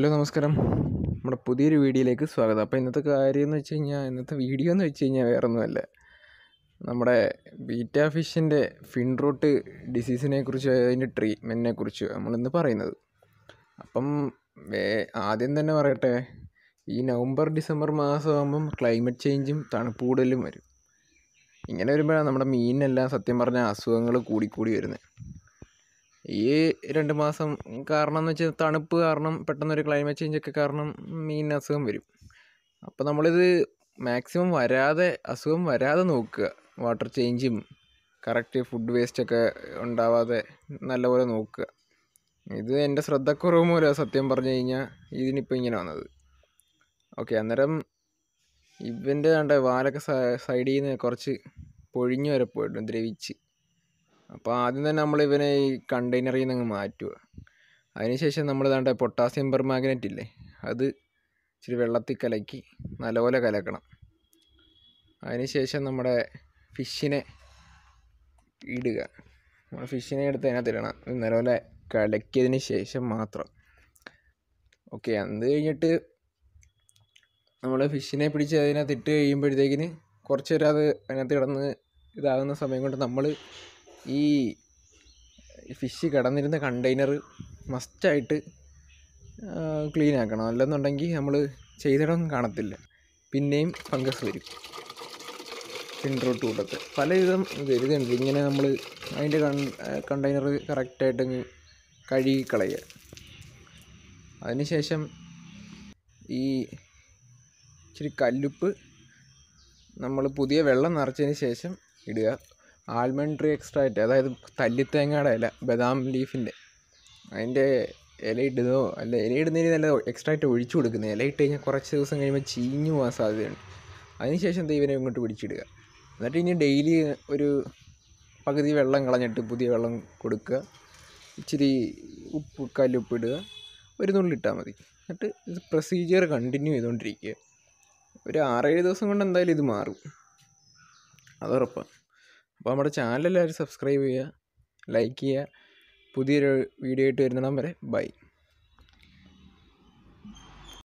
hello നമസ്കാരം നമ്മുടെ പുതിയൊരു വീഡിയോയിലേക്ക് സ്വാഗതം അപ്പോൾ ഇന്നത്തെ കാര്യം എന്ന് വെച്ച് കഴിഞ്ഞാൽ ഇന്നത്തെ വീഡിയോ എന്ന് വെച്ച് കഴിഞ്ഞാൽ വേറെ ഒന്നുമല്ല നമ്മുടെ ബീറ്റ ഫിഷിൻ്റെ ഫിൻ റൂട്ട് ഡിസീസിനെ കുറിച്ച് അതിൻ്റെ ട്രീറ്റ്മെൻറ്റിനെ കുറിച്ച് നമ്മളിന്ന് പറയുന്നത് അപ്പം വേ- ആദ്യം തന്നെ പറയട്ടെ ഈ നവംബർ ഡിസംബർ മാസമാകുമ്പം ക്ലൈമറ്റ് ചേഞ്ചും തണുപ്പ് കൂടുതലും വരും ഇങ്ങനെ വരുമ്പോഴാണ് നമ്മുടെ മീനിനെല്ലാം സത്യം പറഞ്ഞാൽ അസുഖങ്ങൾ കൂടിക്കൂടി വരുന്നത് ഈ രണ്ട് മാസം കാരണം എന്ന് വെച്ചാൽ തണുപ്പ് കാരണം പെട്ടെന്നൊരു ക്ലൈമറ്റ് ചേഞ്ച് ഒക്കെ കാരണം മീനിന് അസുഖം വരും അപ്പോൾ നമ്മളിത് മാക്സിമം വരാതെ അസുഖം വരാതെ നോക്കുക വാട്ടർ ചേഞ്ചും കറക്റ്റ് ഫുഡ് വേസ്റ്റ് ഒക്കെ ഉണ്ടാവാതെ നല്ലപോലെ നോക്കുക ഇത് എൻ്റെ ശ്രദ്ധക്കുറവ് മൂലമാണ് സത്യം പറഞ്ഞു കഴിഞ്ഞാൽ ഇതിനിപ്പോൾ ഇങ്ങനെ വന്നത് ഓക്കെ അന്നേരം ഇവൻ്റെ കണ്ട വാലൊക്കെ സൈഡിൽ നിന്ന് കുറച്ച് പൊഴിഞ്ഞു വരെ പോയിട്ടുണ്ട് ദ്രവിച്ച് അപ്പോൾ ആദ്യം തന്നെ നമ്മൾ ഇവനെ ഈ കണ്ടെയ്നറിൽ നിന്ന് അങ്ങ് മാറ്റുക അതിനുശേഷം നമ്മൾ ദാണ്ട പൊട്ടാസ്യം പെർമാഗ്നറ്റ് ഇല്ലേ അത് ഇച്ചിരി വെള്ളത്തിൽ കലക്കി നല്ലപോലെ കലക്കണം അതിനുശേഷം നമ്മുടെ ഫിഷിനെ ഇടുക നമ്മൾ ഫിഷിനെ എടുത്ത് അതിനകത്ത് ഇടണം ഇത് നല്ലപോലെ കലക്കിയതിന് ശേഷം മാത്രം ഓക്കെ അത് കഴിഞ്ഞിട്ട് നമ്മൾ ഫിഷിനെ പിടിച്ച് അതിനകത്ത് ഇട്ട് കഴിയുമ്പോഴത്തേക്കിന് കുറച്ച് നേരം അത് അതിനകത്ത് കിടന്ന് ഇതാകുന്ന സമയം കൊണ്ട് നമ്മൾ ഈ ഫിഷ് കിടന്നിരുന്ന കണ്ടെയ്നർ മസ്റ്റായിട്ട് ക്ലീൻ ആക്കണം അല്ലെന്നുണ്ടെങ്കിൽ നമ്മൾ ചെയ്തിടം കാണത്തില്ല പിന്നെയും ഫംഗസ് വരും ഫിൻട്രോട്ട് കൂട്ടത്ത് പലവിധം വരുന്നുണ്ട് ഇങ്ങനെ നമ്മൾ അതിൻ്റെ കണ്ടെയ്നർ കറക്റ്റായിട്ട് കഴുകി കളയുക അതിനുശേഷം ഈ ഇച്ചിരി കല്ലുപ്പ് നമ്മൾ പുതിയ വെള്ളം നിറച്ചതിന് ശേഷം ഇടുക ആൽമണ്ട് ട്രീ എക്സ്ട്രാക്റ്റ് അതായത് തല്ലിത്തേങ്ങയുടെ ഇല ബദാം ലീഫിൻ്റെ അതിൻ്റെ ഇല ഇടുന്നതോ അല്ല ഇല ഇടുന്നതിന് നല്ല എക്സ്ട്രാക്റ്റ് ഒഴിച്ചു കൊടുക്കുന്നത് ഇല ഇട്ട് കഴിഞ്ഞാൽ കുറച്ച് ദിവസം കഴിയുമ്പോൾ ചീഞ്ഞു പോകാൻ സാധ്യതയുണ്ട് അതിനുശേഷം ദൈവനെ ഇങ്ങോട്ട് പിടിച്ചിടുക എന്നിട്ട് ഇനി ഡെയിലി ഒരു പകുതി വെള്ളം കളഞ്ഞിട്ട് പുതിയ വെള്ളം കൊടുക്കുക ഇച്ചിരി ഉപ്പ് കല്ലുപ്പ് ഇടുക ഒരു നുള്ളി ഇട്ടാൽ മതി എന്നിട്ട് ഇത് പ്രൊസീജിയർ കണ്ടിന്യൂ ചെയ്തുകൊണ്ടിരിക്കുക ഒരു ആറേഴ് ദിവസം കൊണ്ട് എന്തായാലും ഇത് മാറും അത് ഉറപ്പാണ് അപ്പോൾ നമ്മുടെ ചാനൽ എല്ലാവരും സബ്സ്ക്രൈബ് ചെയ്യുക ലൈക്ക് ചെയ്യുക പുതിയൊരു വീഡിയോ ആയിട്ട് വരുന്നിടം വരെ ബൈ